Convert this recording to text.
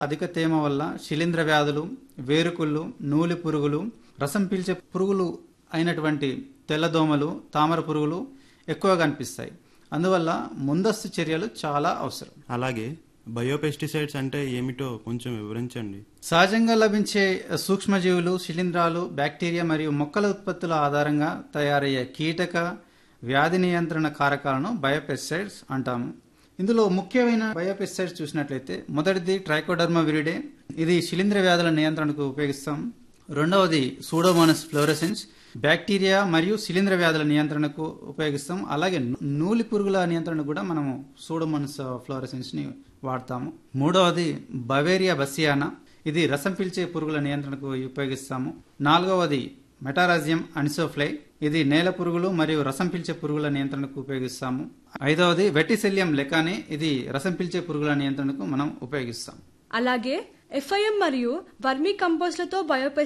అధిక తేమ వల్ల శిలీంధ్ర వ్యాధులు వేరుకుళ్ళు నూలి పురుగులు రసం పీల్చే పురుగులు అయినటువంటి తెల్లదోమలు తామర పురుగులు ఎక్కువగా కనిపిస్తాయి అందువల్ల ముందస్తు చర్యలు చాలా అవసరం అలాగే బయోపెస్టిసైడ్స్ అంటే ఏమిటో కొంచెం వివరించండి సహజంగా లభించే సూక్ష్మజీవులు శిలీంధ్రాలు బ్యాక్టీరియా మరియు మొక్కల ఉత్పత్తుల ఆధారంగా తయారయ్యే కీటక వ్యాధి నియంత్రణ కారకాలను బయోపెస్టిసైడ్స్ అంటాము ఇందులో ముఖ్యమైన బయోపెస్టిసైడ్స్ చూసినట్లయితే మొదటిది ట్రైకోడర్మా విరిడే ఇది శిలీంధ్ర వ్యాధుల నియంత్రణకు ఉపయోగిస్తాం రెండవది సూడోమోనస్ ఫ్లోరసెన్స్ బ్యాక్టీరియా మరియు శిలీంధ్ర వ్యాధుల నియంత్రణకు ఉపయోగిస్తాం అలాగే నూలి పురుగుల నియంత్రణకు కూడా మనము సూడోమోనస్ ఫ్లోరసెన్స్ ని వాడతాము మూడవది బవేరియా బసియానా ఇది రసం పీల్చే పురుగుల నియంత్రణకు ఉపయోగిస్తాము నాలుగవది మెటారాజియం అనిసోఫ్లై ఇది నేల పురుగులు మరియు రసం పీల్చే పురుగుల నియంత్రణకు ఉపయోగిస్తాము ఐదవది వెటిసెలియం లెకానే ఇది రసం పీల్చే పురుగుల నియంత్రణకు మనం ఉపయోగిస్తాం అలాగే ఎఫ్ఐఎం మరియు వర్మీ కంపోస్ట్లతో బయోపెస్టిసైడ్స్